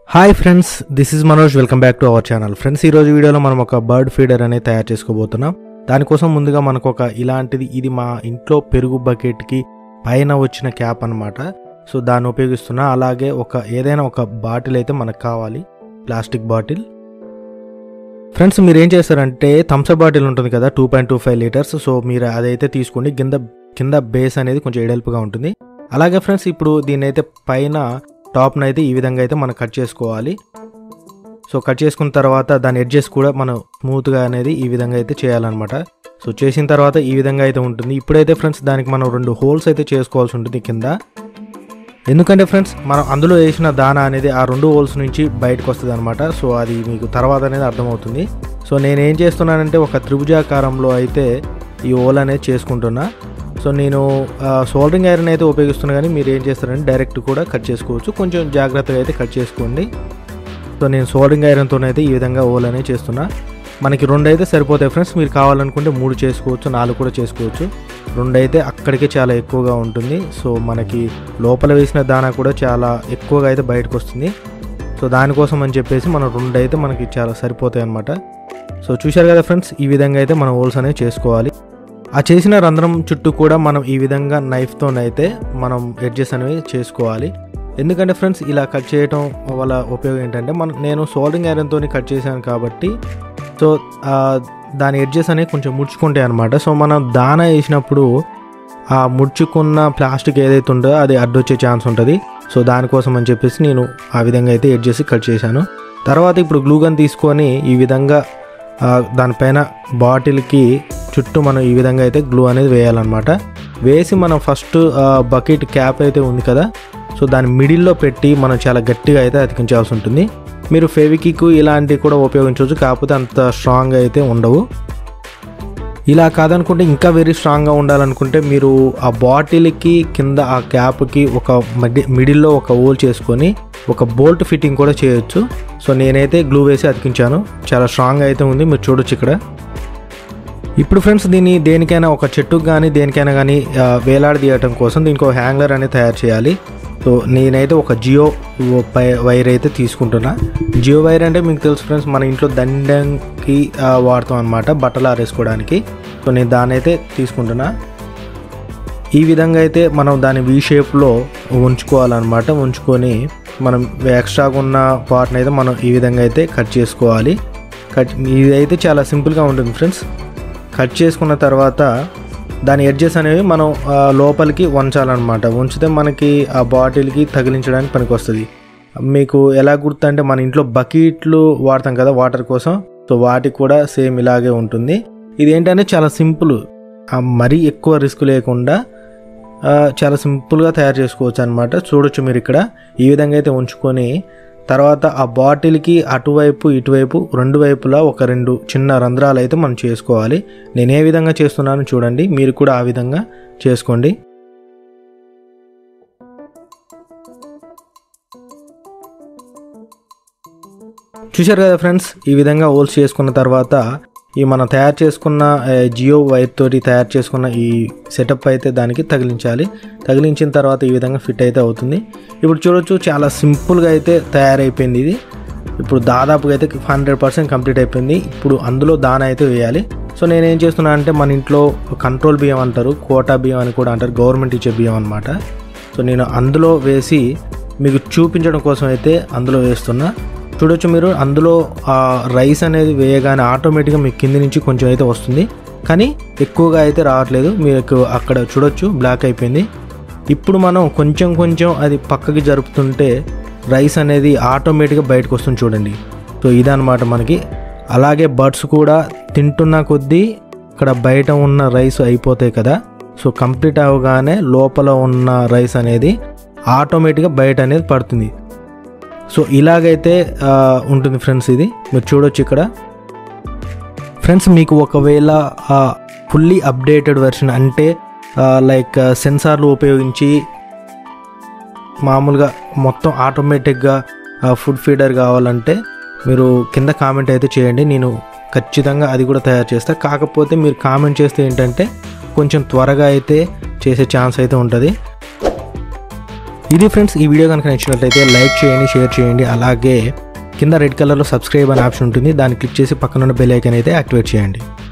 hi friends this is Manoj welcome back to our channel friends ఈ రోజు వీడియోలో మనం ఒక బర్డ్ ఫీడర్ అనేది తయారు చేసుకోబోతున్నాం దానికోసం ముందుగా మనకు ఒక ఇలాంటిది ఇది మా ఇంట్లో పెరుగు బకెట్కి పైన వచ్చిన క్యాప్ అన్నమాట సో దాన్ని ఉపయోగిస్తున్నా అలాగే ఒక ఏదైనా ఒక బాటిల్ అయితే మనకు కావాలి ప్లాస్టిక్ బాటిల్ ఫ్రెండ్స్ మీరు ఏం చేస్తారంటే థమ్స్అప్ బాటిల్ ఉంటుంది కదా two point two five litres so మీరు అదైతే తీసుకోండి కింద కింద బేస్ అనేది కొంచెం ఎడల్పుగా ఉంటుంది అలాగే ఫ్రెండ్స్ ఇప్పుడు దీన్ని అయితే పైన టాప్ను అయితే ఈ విధంగా అయితే మనం కట్ చేసుకోవాలి సో కట్ చేసుకున్న తర్వాత దాని ఎడ్జెస్ కూడా మనం స్మూత్గా అనేది ఈ విధంగా అయితే చేయాలన్నమాట సో చేసిన తర్వాత ఈ విధంగా అయితే ఉంటుంది ఇప్పుడైతే ఫ్రెండ్స్ దానికి మనం రెండు హోల్స్ అయితే చేసుకోవాల్సి ఉంటుంది కింద ఎందుకంటే ఫ్రెండ్స్ మనం అందులో వేసిన దానా అనేది ఆ రెండు హోల్స్ నుంచి బయటకు వస్తుంది అనమాట సో అది మీకు తర్వాత అనేది అర్థమవుతుంది సో నేను ఏం చేస్తున్నానంటే ఒక త్రిభుజాకారంలో అయితే ఈ హోల్ అనేది చేసుకుంటున్నా సో నేను సోల్డరింగ్ ఐరన్ అయితే ఉపయోగిస్తున్నా కానీ మీరు ఏం చేస్తారంటే డైరెక్ట్ కూడా కట్ చేసుకోవచ్చు కొంచెం జాగ్రత్తగా అయితే కట్ చేసుకోండి సో నేను సోల్డరింగ్ ఐరన్తో అయితే ఈ విధంగా హోల్ అనేది చేస్తున్నా మనకి రెండు అయితే సరిపోతాయి ఫ్రెండ్స్ మీరు కావాలనుకుంటే మూడు చేసుకోవచ్చు నాలుగు కూడా చేసుకోవచ్చు రెండు అయితే అక్కడికే చాలా ఎక్కువగా ఉంటుంది సో మనకి లోపల వేసిన దానా కూడా చాలా ఎక్కువగా అయితే బయటకు వస్తుంది సో దానికోసం అని చెప్పేసి మనం రెండు అయితే మనకి చాలా సరిపోతాయి అనమాట సో చూశారు కదా ఫ్రెండ్స్ ఈ విధంగా అయితే మనం హోల్స్ అనేవి చేసుకోవాలి ఆ చేసిన రంధ్రం చుట్టూ కూడా మనం ఈ విధంగా నైఫ్తోనైతే మనం ఎడ్జెస్ అనేవి చేసుకోవాలి ఎందుకంటే ఫ్రెండ్స్ ఇలా కట్ చేయడం వల్ల ఉపయోగం ఏంటంటే మనం నేను సోల్డింగ్ ఐరన్తో కట్ చేశాను కాబట్టి సో ఆ, దాని ఎడ్జెస్ అనేవి కొంచెం ముడుచుకుంటాయి అనమాట సో మనం దాన వేసినప్పుడు ఆ ముడుచుకున్న ప్లాస్టిక్ ఏదైతే ఉందో అది అడ్డొచ్చే ఛాన్స్ ఉంటుంది సో దానికోసం అని చెప్పేసి నేను ఆ విధంగా అయితే ఎడ్జెస్ కట్ చేశాను తర్వాత ఇప్పుడు గ్లూగన్ తీసుకొని ఈ విధంగా ఆ, దానిపైన బాటిల్కి చుట్టూ మనం ఈ విధంగా అయితే గ్లూ అనేది వేయాలన్నమాట వేసి మనం ఫస్ట్ బకెట్ క్యాప్ అయితే ఉంది కదా సో దాని మిడిల్లో పెట్టి మనం చాలా గట్టిగా అయితే అతికించాల్సి ఉంటుంది మీరు ఫెవికిక్ ఇలాంటివి కూడా ఉపయోగించవచ్చు కాకపోతే అంత స్ట్రాంగ్ అయితే ఉండవు ఇలా కాదనుకుంటే ఇంకా వెరీ స్ట్రాంగ్గా ఉండాలనుకుంటే మీరు ఆ బాటిల్కి కింద ఆ క్యాప్కి ఒక మడి మిడిల్లో ఒక హోల్ చేసుకొని ఒక బోల్ట్ ఫిట్టింగ్ కూడా చేయొచ్చు సో నేనైతే గ్లూ వేసి అతికించాను చాలా స్ట్రాంగ్ అయితే ఉంది మీరు చూడొచ్చు ఇక్కడ ఇప్పుడు ఫ్రెండ్స్ దీన్ని దేనికైనా ఒక చెట్టుకు కానీ దేనికైనా కానీ ఆ, వేలాడదీయటం కోసం దీనికి ఒక హ్యాంగర్ అనేది తయారు చేయాలి సో నేనైతే ఒక జియో పై- వైర్ అయితే తీసుకుంటున్నా జియో వైర్ అంటే మీకు తెలుసు ఫ్రెండ్స్ మన ఇంట్లో దండంకి ఆ, వాడతాం అనమాట బట్టలు ఆరేసుకోవడానికి సో నేను దాన్ని అయితే తీసుకుంటున్నా ఈ విధంగా అయితే మనం దాని వీ షేప్లో ఉంచుకోవాలన్నమాట ఉంచుకొని మనం ఎక్స్ట్రాగా ఉన్న పార్ట్ని అయితే మనం ఈ విధంగా అయితే కట్ చేసుకోవాలి కట్ ఇదైతే చాలా సింపుల్గా ఉంటుంది ఫ్రెండ్స్ కట్ చేసుకున్న తర్వాత దాని ఎడ్జెస్ అనేవి మనం ఆ, లోపలికి వంచాలన్నమాట ఉంచితే మనకి ఆ బాటిల్కి తగిలించడానికి పనికి వస్తుంది మీకు ఎలా గుర్తు అంటే మన ఇంట్లో బకెట్లు వాడతాం కదా వాటర్ కోసం సో వాటికి కూడా సేమ్ ఇలాగే ఉంటుంది ఇది ఏంటంటే చాలా సింపుల్ ఆ, మరీ ఎక్కువ రిస్క్ లేకుండా ఆ, చాలా సింపుల్గా తయారు చేసుకోవచ్చు అనమాట చూడొచ్చు మీరు ఇక్కడ ఈ విధంగా అయితే ఉంచుకొని తర్వాత ఆ బాటిల్కి అటువైపు ఇటువైపు రెండు వైపులా ఒక రెండు చిన్న రంధ్రాలు అయితే మనం చేసుకోవాలి నేను ఏ విధంగా చేస్తున్నానో చూడండి మీరు కూడా ఆ విధంగా చేసుకోండి చూశారు కదా ఫ్రెండ్స్ ఈ విధంగా హోల్స్ చేసుకున్న తర్వాత ఈ మనం తయారు చేసుకున్న ఆ, జియో వైర్ తోటి తయారు చేసుకున్న ఈ సెటప్ అయితే దానికి తగిలించాలి తగిలించిన తర్వాత ఈ విధంగా ఫిట్ అయితే అవుతుంది ఇప్పుడు చూడొచ్చు చాలా సింపుల్గా అయితే తయారైపోయింది ఇది ఇప్పుడు దాదాపుగా అయితే హండ్రెడ్ పర్సెంట్ కంప్లీట్ అయిపోయింది ఇప్పుడు అందులో దాన అయితే వేయాలి సో నేను ఏం చేస్తున్నా అంటే మన ఇంట్లో కంట్రోల్ బియ్యం అంటారు కోటా బియ్యం అని కూడా అంటారు గవర్నమెంట్ ఇచ్చే బియ్యం అనమాట సో నేను అందులో వేసి మీకు చూపించడం కోసం అయితే అందులో వేస్తున్నా చూడొచ్చు మీరు అందులో ఆ రైస్ అనేది వేయగానే ఆటోమేటిక్గా మీకు కింది నుంచి కొంచెం అయితే వస్తుంది కానీ ఎక్కువగా అయితే రావట్లేదు మీకు అక్కడ చూడొచ్చు బ్లాక్ అయిపోయింది ఇప్పుడు మనం కొంచెం కొంచెం అది పక్కకి జరుపుతుంటే రైస్ అనేది ఆటోమేటిక్గా బయటకు వస్తుంది చూడండి సో ఇదన్నమాట మనకి అలాగే బర్డ్స్ కూడా తింటున్న కొద్దీ ఇక్కడ బయట ఉన్న రైస్ అయిపోతాయి కదా సో కంప్లీట్ అవగానే లోపల ఉన్న రైస్ అనేది ఆటోమేటిక్గా బయట అనేది పడుతుంది సో ఇలాగైతే ఆ, ఉంటుంది ఫ్రెండ్స్ ఇది మీరు చూడొచ్చు ఇక్కడ ఫ్రెండ్స్ మీకు ఒకవేళ ఫుల్లీ అప్డేటెడ్ వెర్షన్ అంటే లైక్ సెన్సార్లు ఉపయోగించి మామూలుగా మొత్తం ఆటోమేటిక్గా ఫుడ్ ఫీడర్ కావాలంటే మీరు కింద కామెంట్ అయితే చేయండి నేను ఖచ్చితంగా అది కూడా తయారు చేస్తా కాకపోతే మీరు కామెంట్ చేస్తే ఏంటంటే కొంచెం త్వరగా అయితే చేసే ఛాన్స్ అయితే ఉంటుంది ఇది ఫ్రెండ్స్ ఈ వీడియో కనుక నచ్చినట్లయితే లైక్ చేయండి షేర్ చేయండి అలాగే కింద రెడ్ కలర్లో సబ్స్క్రైబ్ అనే ఆప్షన్ ఉంటుంది దాన్ని క్లిక్ చేసి పక్కనున్న బెల్ ఐకాన్ అయితే యాక్టివేట్ చేయండి